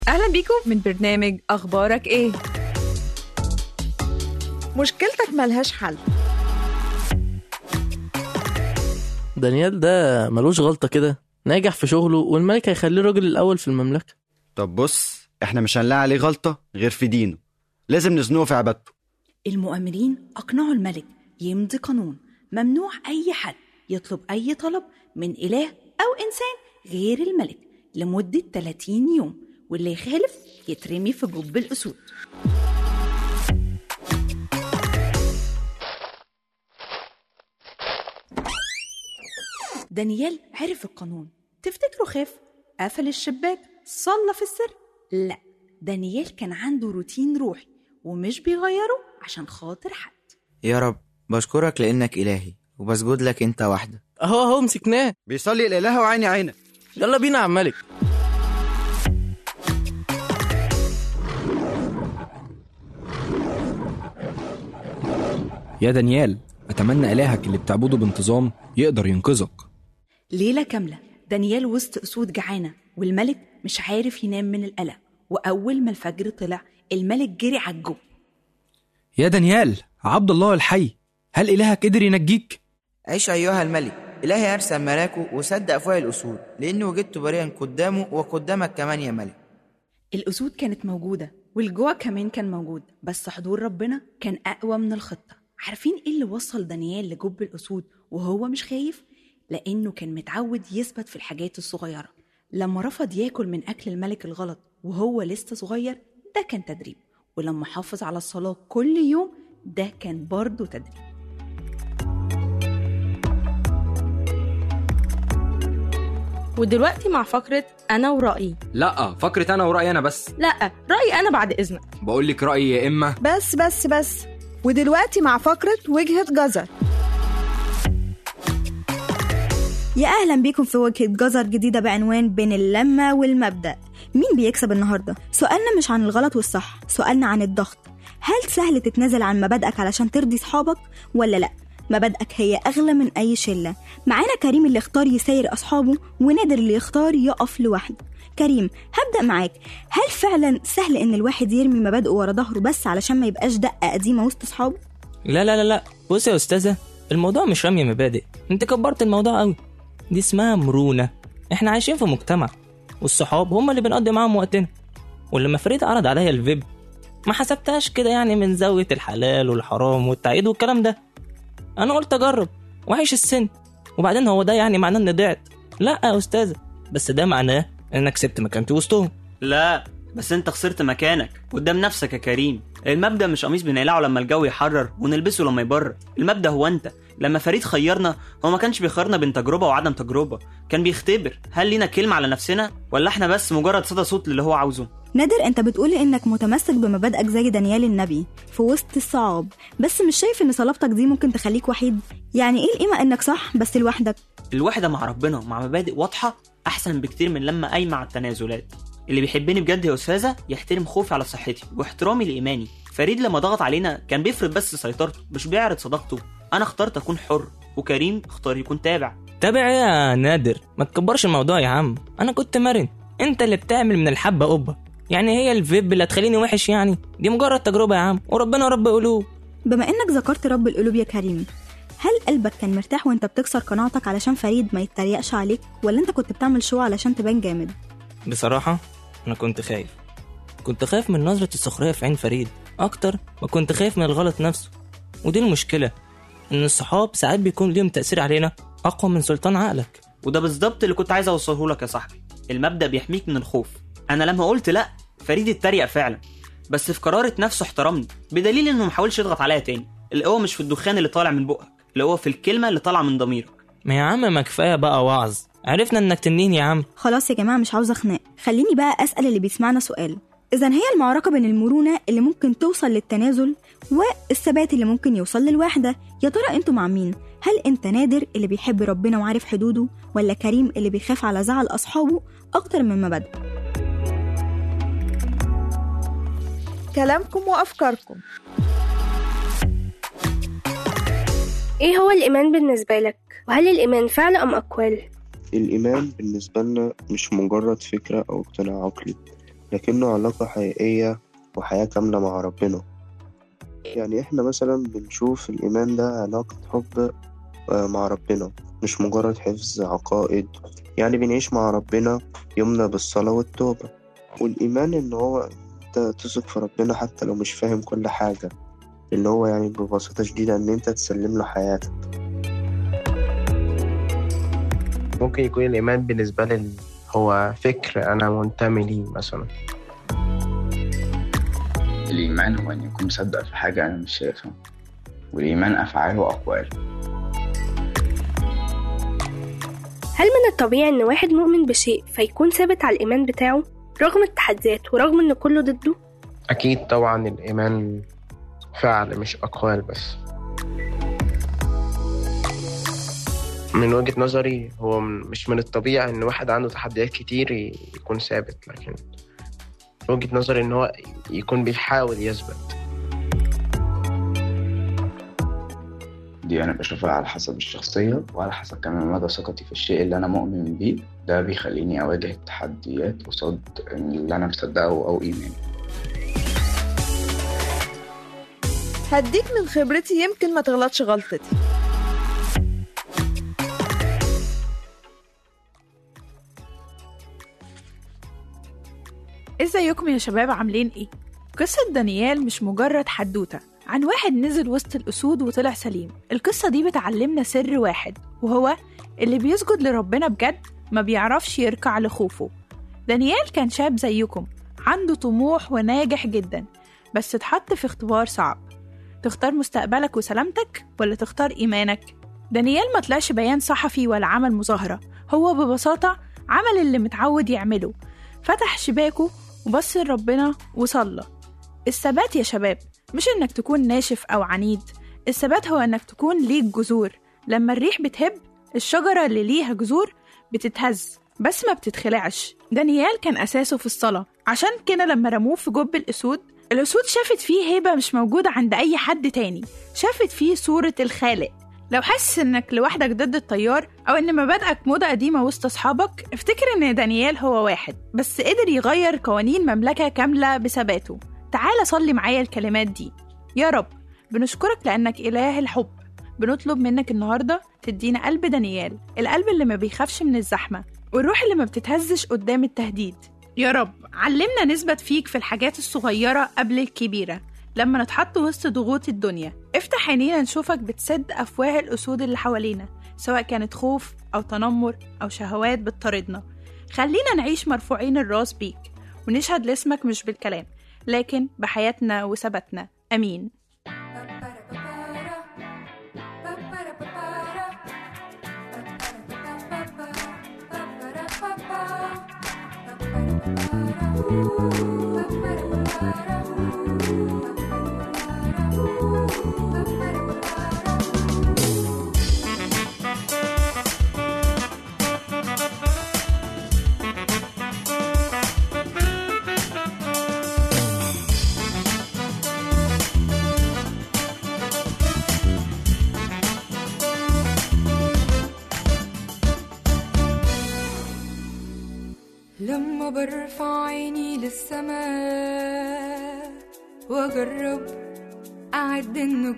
أهلا بيكم من برنامج أخبارك إيه؟ مشكلتك ملهاش حل دانيال ده ملوش غلطة كده ناجح في شغله والملك هيخليه الراجل الأول في المملكة طب بص احنا مش هنلاقي عليه غلطة غير في دينه لازم نزنقه في عبادته المؤامرين أقنعوا الملك يمضي قانون ممنوع أي حد يطلب أي طلب من إله أو إنسان غير الملك لمدة 30 يوم واللي يخالف يترمي في جب الأسود دانيال عرف القانون تفتكروا خاف قفل الشباك صلى في السر لا دانيال كان عنده روتين روحي ومش بيغيره عشان خاطر حد يا رب بشكرك لأنك إلهي وبسجد لك أنت وحدك أهو أهو مسكناه بيصلي الإله وعيني عينك يلا بينا يا عم ملك يا دانيال أتمنى إلهك اللي بتعبده بانتظام يقدر ينقذك ليلة كاملة دانيال وسط أسود جعانة والملك مش عارف ينام من القلق وأول ما الفجر طلع الملك جري على الجو يا دانيال عبد الله الحي هل إلهك قدر ينجيك؟ عيش أيها الملك إلهي أرسل ملاكه وسد أفواه الأسود لأني وجدت بريئا قدامه وقدامك كمان يا ملك الأسود كانت موجودة والجوع كمان كان موجود بس حضور ربنا كان أقوى من الخطة عارفين إيه اللي وصل دانيال لجب الأسود وهو مش خايف؟ لأنه كان متعود يثبت في الحاجات الصغيرة لما رفض ياكل من أكل الملك الغلط وهو لسه صغير ده كان تدريب ولما حافظ على الصلاة كل يوم ده كان برضه تدريب ودلوقتي مع فقرة أنا ورأيي لا فكرة أنا ورأيي أنا بس لا رأيي أنا بعد إذنك بقول لك رأيي يا إما بس بس بس ودلوقتي مع فقرة وجهة جزر يا أهلا بيكم في وجهة جزر جديدة بعنوان بين اللمة والمبدأ مين بيكسب النهاردة؟ سؤالنا مش عن الغلط والصح سؤالنا عن الضغط هل سهل تتنازل عن مبادئك علشان ترضي صحابك ولا لأ؟ مبادئك هي أغلى من أي شلة معانا كريم اللي اختار يساير أصحابه ونادر اللي يختار يقف لوحده كريم هبدأ معاك هل فعلا سهل إن الواحد يرمي مبادئه ورا ظهره بس علشان ما يبقاش دقة قديمة وسط أصحابه؟ لا لا لا لا بص يا أستاذة الموضوع مش رمي مبادئ أنت كبرت الموضوع قوي دي اسمها مرونة احنا عايشين في مجتمع والصحاب هم اللي بنقضي معاهم وقتنا ولما فريد عرض عليا الفيب ما حسبتهاش كده يعني من زاوية الحلال والحرام والتعيد والكلام ده أنا قلت أجرب وأعيش السن وبعدين هو ده يعني معناه إني ضعت لا يا أستاذة بس ده معناه إنك سبت مكانتي وسطهم لا بس انت خسرت مكانك قدام نفسك يا كريم المبدأ مش قميص بنقلعه لما الجو يحرر ونلبسه لما يبرد المبدأ هو انت لما فريد خيرنا هو ما كانش بيخيرنا بين تجربة وعدم تجربة كان بيختبر هل لينا كلمة على نفسنا ولا احنا بس مجرد صدى صوت اللي هو عاوزه نادر انت بتقول انك متمسك بمبادئك زي دانيال النبي في وسط الصعاب بس مش شايف ان صلابتك دي ممكن تخليك وحيد يعني ايه القيمة انك صح بس لوحدك الوحدة مع ربنا مع مبادئ واضحة أحسن بكتير من لما قايمة على التنازلات اللي بيحبني بجد يا أستاذة يحترم خوفي على صحتي واحترامي لإيماني فريد لما ضغط علينا كان بيفرض بس سيطرته مش بيعرض صداقته أنا اخترت أكون حر وكريم اختار يكون تابع تابع إيه يا نادر ما تكبرش الموضوع يا عم أنا كنت مرن أنت اللي بتعمل من الحبة قبة يعني هي الفيب اللي هتخليني وحش يعني دي مجرد تجربة يا عم وربنا رب قلوب بما انك ذكرت رب القلوب يا كريم هل قلبك كان مرتاح وانت بتكسر قناعتك علشان فريد ما يتريقش عليك ولا انت كنت بتعمل شو علشان تبان جامد بصراحة أنا كنت خايف كنت خايف من نظرة السخرية في عين فريد أكتر ما كنت خايف من الغلط نفسه ودي المشكلة إن الصحاب ساعات بيكون ليهم تأثير علينا أقوى من سلطان عقلك وده بالظبط اللي كنت عايز اوصله لك يا صاحبي المبدأ بيحميك من الخوف انا لما قلت لا فريد اتريق فعلا بس في قرارة نفسه احترمني بدليل انه محاولش يضغط عليا تاني القوة مش في الدخان اللي طالع من بقك القوة في الكلمة اللي طالعة من ضميرك ما يا عم ما كفاية بقى وعظ عرفنا إنك تنين يا عم خلاص يا جماعة مش عاوزة خناق خليني بقى أسأل اللي بيسمعنا سؤال إذا هي المعركة بين المرونة اللي ممكن توصل للتنازل والثبات اللي ممكن يوصل للوحدة يا ترى انتوا مع مين؟ هل انت نادر اللي بيحب ربنا وعارف حدوده ولا كريم اللي بيخاف على زعل أصحابه أكتر من مبادئه؟ كلامكم وأفكاركم إيه هو الإيمان بالنسبة لك؟ وهل الإيمان فعل أم أقوال؟ الإيمان بالنسبة لنا مش مجرد فكرة أو اقتناع عقلي لكنه علاقة حقيقية وحياة كاملة مع ربنا يعني إحنا مثلا بنشوف الإيمان ده علاقة حب آه، مع ربنا مش مجرد حفظ عقائد يعني بنعيش مع ربنا يومنا بالصلاة والتوبة والإيمان إن هو أنت تثق في ربنا حتى لو مش فاهم كل حاجة اللي هو يعني ببساطة شديدة إن أنت تسلم له حياتك ممكن يكون الإيمان بالنسبة لي هو فكر أنا منتمي ليه مثلا الإيمان هو إن يكون مصدق في حاجة أنا مش شايفها والإيمان أفعال وأقوال هل من الطبيعي إن واحد مؤمن بشيء فيكون ثابت على الإيمان بتاعه رغم التحديات ورغم إن كله ضده؟ أكيد طبعا الإيمان فعل مش أقوال بس من وجهة نظري هو من- مش من الطبيعي إن واحد عنده تحديات كتير ي- يكون ثابت لكن من وجهة نظري إن هو يكون بيحاول يثبت دي أنا بشوفها على حسب الشخصية وعلى حسب كمان مدى ثقتي في الشيء اللي أنا مؤمن بيه ده بيخليني أواجه التحديات قصاد اللي أنا مصدقه أو إيماني هديك من خبرتي يمكن ما تغلطش غلطتي ازيكم يا شباب عاملين ايه؟ قصة دانيال مش مجرد حدوتة عن واحد نزل وسط الأسود وطلع سليم القصة دي بتعلمنا سر واحد وهو اللي بيسجد لربنا بجد ما بيعرفش يركع لخوفه دانيال كان شاب زيكم عنده طموح وناجح جدا بس اتحط في اختبار صعب تختار مستقبلك وسلامتك ولا تختار إيمانك؟ دانيال ما طلعش بيان صحفي ولا عمل مظاهرة هو ببساطة عمل اللي متعود يعمله فتح شباكه وبص لربنا وصلى الثبات يا شباب مش انك تكون ناشف او عنيد الثبات هو انك تكون ليك جذور لما الريح بتهب الشجرة اللي ليها جذور بتتهز بس ما بتتخلعش دانيال كان أساسه في الصلاة عشان كده لما رموه في جب الأسود الأسود شافت فيه هيبة مش موجودة عند أي حد تاني شافت فيه صورة الخالق لو حاسس انك لوحدك ضد التيار او ان مبادئك موضة قديمة وسط اصحابك افتكر ان دانيال هو واحد بس قدر يغير قوانين مملكة كاملة بثباته تعال صلي معايا الكلمات دي يا رب بنشكرك لانك اله الحب بنطلب منك النهاردة تدينا قلب دانيال القلب اللي ما بيخافش من الزحمة والروح اللي ما بتتهزش قدام التهديد يا رب علمنا نثبت فيك في الحاجات الصغيرة قبل الكبيرة لما نتحط وسط ضغوط الدنيا افتح عينينا نشوفك بتسد أفواه الأسود اللي حوالينا سواء كانت خوف أو تنمر أو شهوات بتطاردنا خلينا نعيش مرفوعين الراس بيك ونشهد لاسمك مش بالكلام لكن بحياتنا وثباتنا أمين لما برفع عيني للسماء واجرب اعد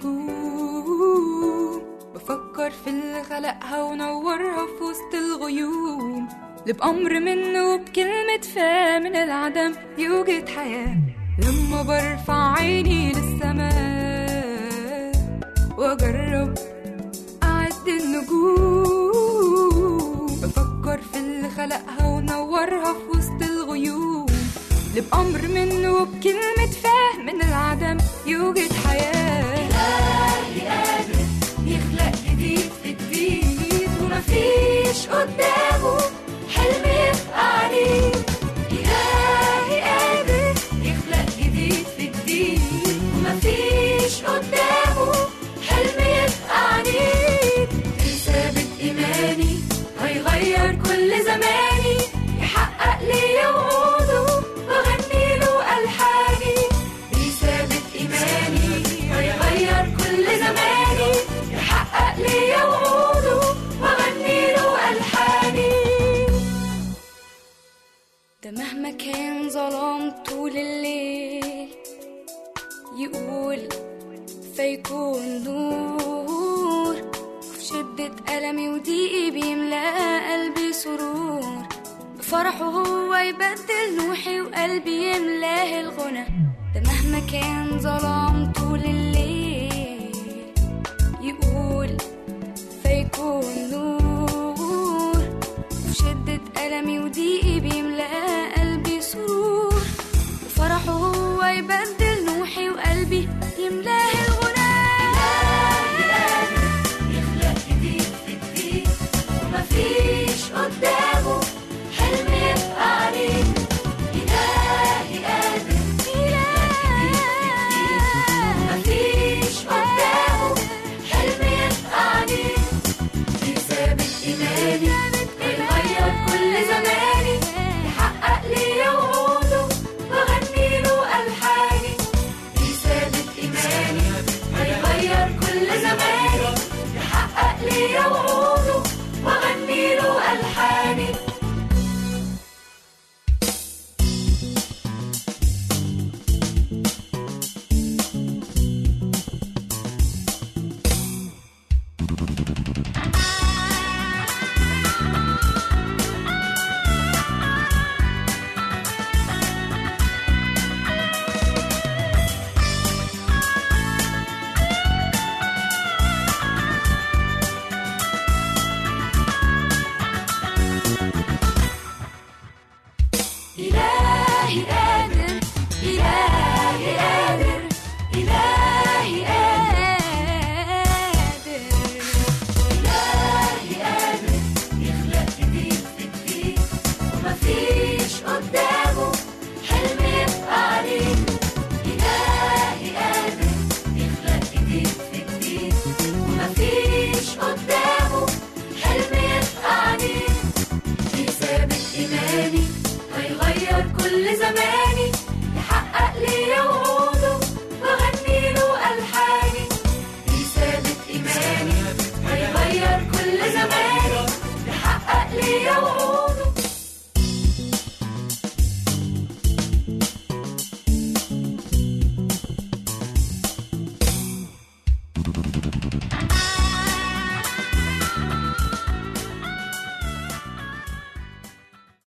النجوم بفكر في اللي خلقها ونورها في وسط الغيوم اللي بأمر منه وبكلمة فا من العدم يوجد حياة لما برفع عيني للسماء واجرب أعد النجوم بفكر في اللي خلقها ونورها في وسط الغيوم اللي بأمر منه وبكلمة فاه من العدم يوجد حياة إلهي قادر يخلق جديد في جديد ومفيش قدامه حلم يبقى عليه إلهي قادر يخلق جديد في جديد ومفيش قدامه حلم يبقى عنيد ثابت إيماني هيغير كل زماني يحقق لي وعوده وأغني له ألحاني بثابت إيماني هيغير كل زماني يحقق لي وعوده وأغني له ألحاني طول الليل يقول فيكون نور في شدة ألمي وضيقي بيملأ قلبي سرور بفرحه هو يبدل نوحي وقلبي يملاه الغنى ده مهما كان ظلام طول الليل يقول فيكون نور في شدة ألمي وضيقي بيملأ قلبي سرور بفرحه هو يبدل